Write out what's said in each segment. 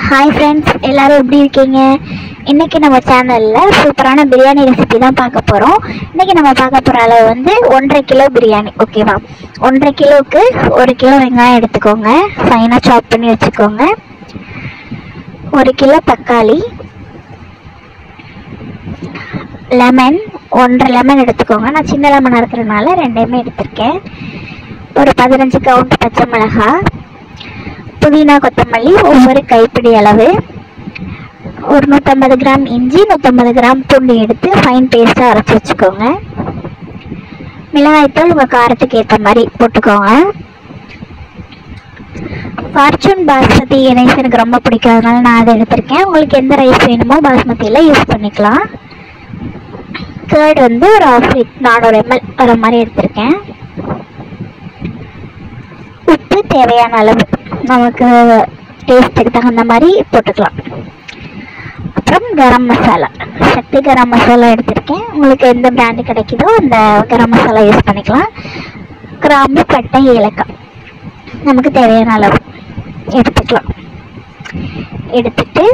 hi friends எல்லாரும் எப்படி இருக்கீங்க இன்னைக்கு நம்ம சேனலில் சூப்பரான பிரியாணி ரெசிபி தான் பார்க்க போகிறோம் இன்னைக்கு நம்ம பார்க்க போகிற அளவு வந்து ஒன்றரை கிலோ பிரியாணி ஓகேவா ஒன்றரை கிலோவுக்கு ஒரு கிலோ வெங்காயம் எடுத்துக்கோங்க ஃபைனாக சாப் பண்ணி வச்சுக்கோங்க ஒரு கிலோ தக்காளி லெமன் ஒன்றரை லெமன் எடுத்துக்கோங்க நான் சின்ன லெமன் இருக்கிறதுனால ரெண்டையுமே எடுத்திருக்கேன் ஒரு பதினஞ்சு கவுண்ட் பச்சை மிளகாய் புதினா கொத்தமல்லி ஒவ்வொரு கைப்பிடி அளவு ஒரு நூற்றம்பது கிராம் இஞ்சி நூற்றம்பது கிராம் பூண்டு எடுத்து ஃபைன் பேஸ்ட்டாக அரைச்சி வச்சுக்கோங்க மிளகாய்த்தூள் உங்கள் காரத்துக்கு ஏற்ற மாதிரி போட்டுக்கோங்க ஃபார்ச்சூன் பாஸ்மதி ரைஸ் எனக்கு ரொம்ப பிடிக்கும் அதனால நான் அதை எடுத்திருக்கேன் உங்களுக்கு எந்த ரைஸ் வேணுமோ பாஸ்மதியில் யூஸ் பண்ணிக்கலாம் கேர்ட் வந்து ஒரு ஆஃப் லிட் நானூறு எம்எல் வர மாதிரி எடுத்திருக்கேன் உப்பு தேவையான அளவு நமக்கு டேஸ்ட்டுக்கு தகுந்த மாதிரி போட்டுக்கலாம் அப்புறம் கரம் மசாலா சக்தி கரம் மசாலா எடுத்திருக்கேன் உங்களுக்கு எந்த பிராண்டு கிடைக்குதோ அந்த கரம் மசாலா யூஸ் பண்ணிக்கலாம் கிராம்பு பட்டை ஏலக்காய் நமக்கு தேவையான அளவு எடுத்துக்கலாம் எடுத்துட்டு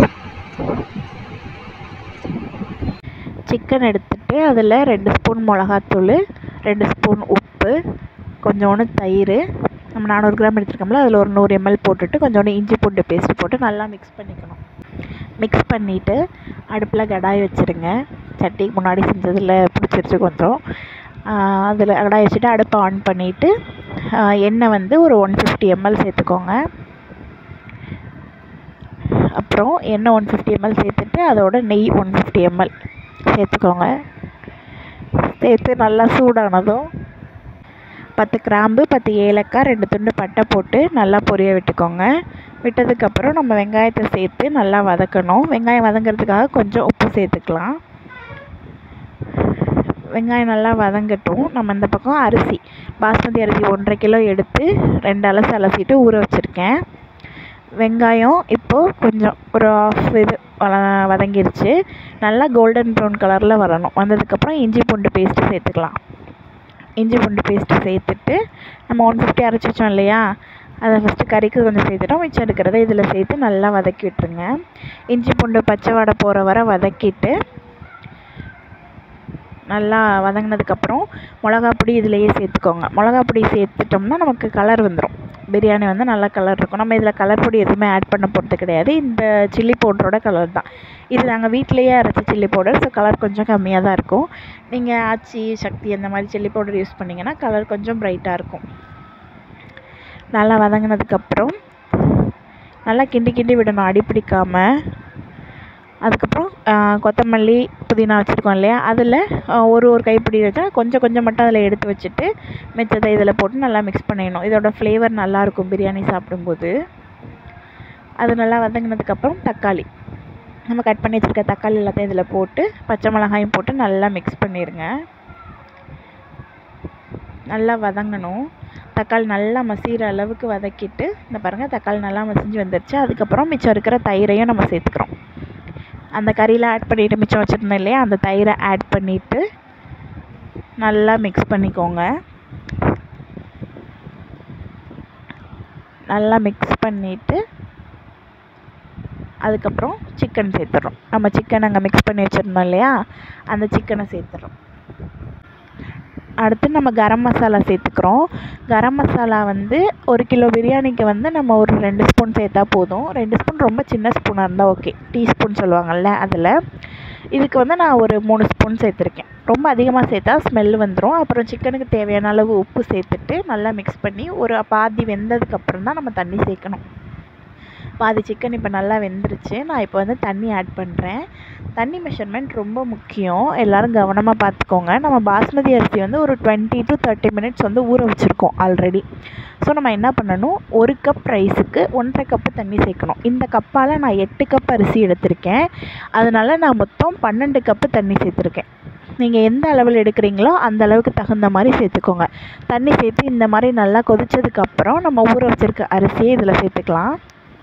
சிக்கன் எடுத்துட்டு அதில் ரெண்டு ஸ்பூன் மிளகாத்தூள் ரெண்டு ஸ்பூன் உப்பு கொஞ்சோண்டு தயிர் நம்ம நானூறு கிராம் எடுத்துருக்கோம்ல அதில் ஒரு நூறு எம்எல் போட்டுட்டு கொஞ்சோண்டு இஞ்சி பூண்டு பேஸ்ட் போட்டு நல்லா மிக்ஸ் பண்ணிக்கணும் மிக்ஸ் பண்ணிவிட்டு அடுப்பில் கடாய் வச்சுருங்க சட்டிக்கு முன்னாடி செஞ்சதில் பிடிச்சிருச்சு கொஞ்சம் அதில் கடாய் வச்சுட்டு அடுப்பை ஆன் பண்ணிவிட்டு எண்ணெய் வந்து ஒரு ஒன் ஃபிஃப்டி எம்எல் சேர்த்துக்கோங்க அப்புறம் எண்ணெய் ஒன் ஃபிஃப்டி எம்எல் சேர்த்துட்டு அதோட நெய் ஒன் ஃபிஃப்டி எம்எல் சேர்த்துக்கோங்க சேர்த்து நல்லா சூடானதும் பத்து கிராம்பு பத்து ஏலக்காய் ரெண்டு துண்டு பட்டை போட்டு நல்லா பொரிய விட்டுக்கோங்க விட்டதுக்கப்புறம் நம்ம வெங்காயத்தை சேர்த்து நல்லா வதக்கணும் வெங்காயம் வதங்கிறதுக்காக கொஞ்சம் உப்பு சேர்த்துக்கலாம் வெங்காயம் நல்லா வதங்கட்டும் நம்ம இந்த பக்கம் அரிசி பாஸ்மதி அரிசி ஒன்றரை கிலோ எடுத்து ரெண்டு அலசு அலசிட்டு ஊற வச்சுருக்கேன் வெங்காயம் இப்போது கொஞ்சம் ஒரு ஆஃப் இது வத வதங்கிருச்சு நல்லா கோல்டன் ப்ரௌன் கலரில் வரணும் வந்ததுக்கப்புறம் இஞ்சி பூண்டு பேஸ்ட்டு சேர்த்துக்கலாம் இஞ்சி பூண்டு பேஸ்ட்டு சேர்த்துட்டு நம்ம ஒன் ஃபிஃப்டி அரைச்சி வச்சோம் இல்லையா அதை ஃபஸ்ட்டு கறிக்கு கொஞ்சம் சேர்த்துட்டோம் மிச்சம் இருக்கிறத இதில் சேர்த்து நல்லா வதக்கி விட்டுருங்க இஞ்சி பூண்டு பச்சை வடை போகிற வரை வதக்கிட்டு நல்லா வதங்கினதுக்கப்புறம் மிளகா பொடி இதிலையே சேர்த்துக்கோங்க மிளகா பொடி சேர்த்துட்டோம்னா நமக்கு கலர் வந்துடும் பிரியாணி வந்து நல்லா கலர் இருக்கும் நம்ம இதில் கலர் பொடி எதுவுமே ஆட் பண்ண போகிறது கிடையாது இந்த சில்லி பவுடரோட கலர் தான் இது நாங்கள் வீட்டிலையே அரைச்ச சில்லி பவுடர் ஸோ கலர் கொஞ்சம் கம்மியாக தான் இருக்கும் நீங்கள் ஆச்சி சக்தி அந்த மாதிரி சில்லி பவுடர் யூஸ் பண்ணிங்கன்னா கலர் கொஞ்சம் ப்ரைட்டாக இருக்கும் நல்லா வதங்கினதுக்கப்புறம் நல்லா கிண்டி கிண்டி விடணும் அடி பிடிக்காமல் அதுக்கப்புறம் கொத்தமல்லி புதினா வச்சுருக்கோம் இல்லையா அதில் ஒரு ஒரு கைப்பிடி வச்சா கொஞ்சம் கொஞ்சம் மட்டும் அதில் எடுத்து வச்சுட்டு மிச்சத்தை இதில் போட்டு நல்லா மிக்ஸ் பண்ணிடணும் இதோட ஃப்ளேவர் நல்லாயிருக்கும் பிரியாணி சாப்பிடும்போது அது நல்லா வதங்கினதுக்கப்புறம் தக்காளி நம்ம கட் பண்ணி வச்சுருக்க தக்காளி எல்லாத்தையும் இதில் போட்டு பச்சை மிளகாயும் போட்டு நல்லா மிக்ஸ் பண்ணிடுங்க நல்லா வதங்கணும் தக்காளி நல்லா மசிகிற அளவுக்கு வதக்கிட்டு இந்த பாருங்கள் தக்காளி நல்லா மசிஞ்சு வந்துருச்சு அதுக்கப்புறம் மிச்சம் இருக்கிற தயிரையும் நம்ம சேர்த்துக்கிறோம் அந்த கறியில் ஆட் பண்ணிவிட்டு மிச்சம் வச்சுருந்தோம் இல்லையா அந்த தயிரை ஆட் பண்ணிவிட்டு நல்லா மிக்ஸ் பண்ணிக்கோங்க நல்லா மிக்ஸ் பண்ணிவிட்டு அதுக்கப்புறம் சிக்கன் சேர்த்துறோம் நம்ம சிக்கன் அங்கே மிக்ஸ் பண்ணி வச்சுருந்தோம் இல்லையா அந்த சிக்கனை சேர்த்துறோம் அடுத்து நம்ம கரம் மசாலா சேர்த்துக்கிறோம் கரம் மசாலா வந்து ஒரு கிலோ பிரியாணிக்கு வந்து நம்ம ஒரு ரெண்டு ஸ்பூன் சேர்த்தா போதும் ரெண்டு ஸ்பூன் ரொம்ப சின்ன ஸ்பூனாக இருந்தால் ஓகே டீஸ்பூன் சொல்லுவாங்கள்ல அதில் இதுக்கு வந்து நான் ஒரு மூணு ஸ்பூன் சேர்த்துருக்கேன் ரொம்ப அதிகமாக சேர்த்தா ஸ்மெல் வந்துடும் அப்புறம் சிக்கனுக்கு தேவையான அளவு உப்பு சேர்த்துட்டு நல்லா மிக்ஸ் பண்ணி ஒரு பாதி வெந்ததுக்கப்புறம் தான் நம்ம தண்ணி சேர்க்கணும் பாதி சிக்கன் இப்போ நல்லா வெந்துருச்சு நான் இப்போ வந்து தண்ணி ஆட் பண்ணுறேன் தண்ணி மெஷர்மெண்ட் ரொம்ப முக்கியம் எல்லோரும் கவனமாக பார்த்துக்கோங்க நம்ம பாஸ்மதி அரிசி வந்து ஒரு டுவெண்ட்டி டு தேர்ட்டி மினிட்ஸ் வந்து ஊற வச்சுருக்கோம் ஆல்ரெடி ஸோ நம்ம என்ன பண்ணணும் ஒரு கப் ரைஸுக்கு ஒன்றரை கப்பு தண்ணி சேர்க்கணும் இந்த கப்பால் நான் எட்டு கப் அரிசி எடுத்திருக்கேன் அதனால் நான் மொத்தம் பன்னெண்டு கப்பு தண்ணி சேர்த்துருக்கேன் நீங்கள் எந்த அளவில் எடுக்கிறீங்களோ அந்த அளவுக்கு தகுந்த மாதிரி சேர்த்துக்கோங்க தண்ணி சேர்த்து இந்த மாதிரி நல்லா கொதிச்சதுக்கப்புறம் நம்ம ஊற வச்சுருக்க அரிசியை இதில் சேர்த்துக்கலாம்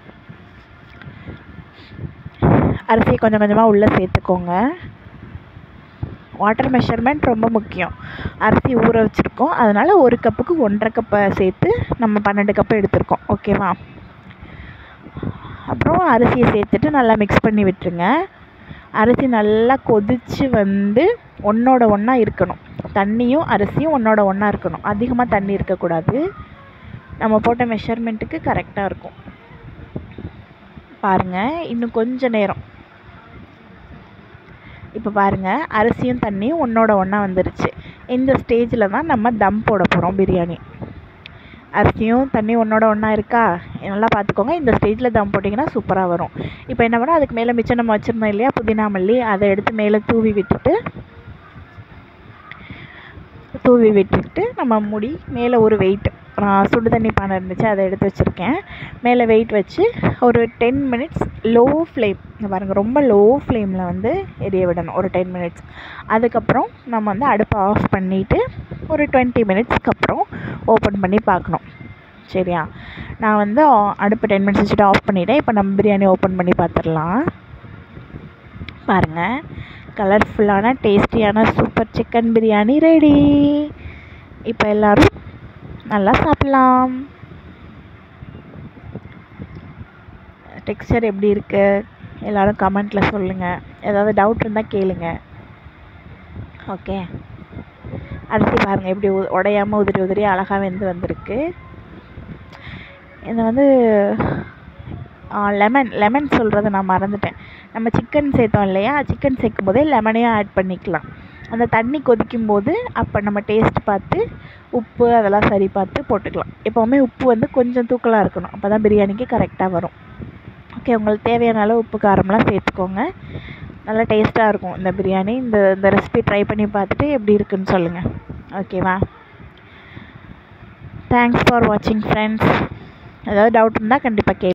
அரிசியை கொஞ்சம் கொஞ்சமாக உள்ளே சேர்த்துக்கோங்க வாட்டர் மெஷர்மெண்ட் ரொம்ப முக்கியம் அரிசி ஊற வச்சுருக்கோம் அதனால் ஒரு கப்புக்கு ஒன்றரை கப்பை சேர்த்து நம்ம பன்னெண்டு கப்பு எடுத்திருக்கோம் ஓகேவா அப்புறம் அதுக்கப்புறம் அரிசியை சேர்த்துட்டு நல்லா மிக்ஸ் பண்ணி விட்டுருங்க அரிசி நல்லா கொதித்து வந்து ஒன்றோட ஒன்றா இருக்கணும் தண்ணியும் அரிசியும் ஒன்றோட ஒன்றா இருக்கணும் அதிகமாக தண்ணி இருக்கக்கூடாது நம்ம போட்ட மெஷர்மெண்ட்டுக்கு கரெக்டாக இருக்கும் பாருங்கள் இன்னும் கொஞ்ச நேரம் இப்போ பாருங்கள் அரிசியும் தண்ணியும் ஒன்றோட ஒன்றா வந்துருச்சு இந்த ஸ்டேஜில் தான் நம்ம தம் போட போகிறோம் பிரியாணி அரிசியும் தண்ணி ஒன்றோட ஒன்றா இருக்கா நல்லா பார்த்துக்கோங்க இந்த ஸ்டேஜில் தம் போட்டிங்கன்னா சூப்பராக வரும் இப்போ என்ன பண்ணால் அதுக்கு மேலே மிச்சம் நம்ம வச்சுருந்தோம் இல்லையா புதினா மல்லி அதை எடுத்து மேலே தூவி விட்டுட்டு தூவி விட்டுட்டு நம்ம மூடி மேலே ஒரு வெயிட் சுடு தண்ணி பானை இருந்துச்சு அதை எடுத்து வச்சுருக்கேன் மேலே வெயிட் வச்சு ஒரு டென் மினிட்ஸ் லோ ஃப்ளேம் பாருங்கள் ரொம்ப லோ ஃப்ளேமில் வந்து எரிய விடணும் ஒரு டென் மினிட்ஸ் அதுக்கப்புறம் நம்ம வந்து அடுப்பை ஆஃப் பண்ணிவிட்டு ஒரு டுவெண்ட்டி மினிட்ஸ்க்கு அப்புறம் ஓப்பன் பண்ணி பார்க்கணும் சரியா நான் வந்து அடுப்பு டென் மினிட்ஸ் வச்சுட்டு ஆஃப் பண்ணிவிட்டேன் இப்போ நம்ம பிரியாணி ஓப்பன் பண்ணி பார்த்துடலாம் பாருங்கள் கலர்ஃபுல்லான டேஸ்டியான சூப்பர் சிக்கன் பிரியாணி ரெடி இப்போ எல்லோரும் நல்லா சாப்பிட்லாம் டெக்ஸ்சர் எப்படி இருக்குது எல்லோரும் கமெண்ட்டில் சொல்லுங்கள் ஏதாவது டவுட் இருந்தால் கேளுங்க ஓகே அரிசி பாருங்கள் எப்படி உடையாமல் உதிரி உதிரி அழகாக வெந்து வந்திருக்கு இதை வந்து லெமன் லெமன் சொல்கிறத நான் மறந்துட்டேன் நம்ம சிக்கன் சேர்த்தோம் இல்லையா சிக்கன் சேர்க்கும் போதே லெமனையும் ஆட் பண்ணிக்கலாம் அந்த தண்ணி கொதிக்கும் போது அப்போ நம்ம டேஸ்ட் பார்த்து உப்பு அதெல்லாம் சரி பார்த்து போட்டுக்கலாம் எப்போவுமே உப்பு வந்து கொஞ்சம் தூக்கலாக இருக்கணும் அப்போ தான் பிரியாணிக்கு கரெக்டாக வரும் ஓகே உங்களுக்கு தேவையான அளவு உப்பு காரம்லாம் சேர்த்துக்கோங்க நல்லா டேஸ்ட்டாக இருக்கும் இந்த பிரியாணி இந்த இந்த ரெசிபி ட்ரை பண்ணி பார்த்துட்டு எப்படி இருக்குன்னு சொல்லுங்கள் ஓகேவா தேங்க்ஸ் ஃபார் வாட்சிங் ஃப்ரெண்ட்ஸ் ஏதாவது டவுட் இருந்தால் கண்டிப்பாக கே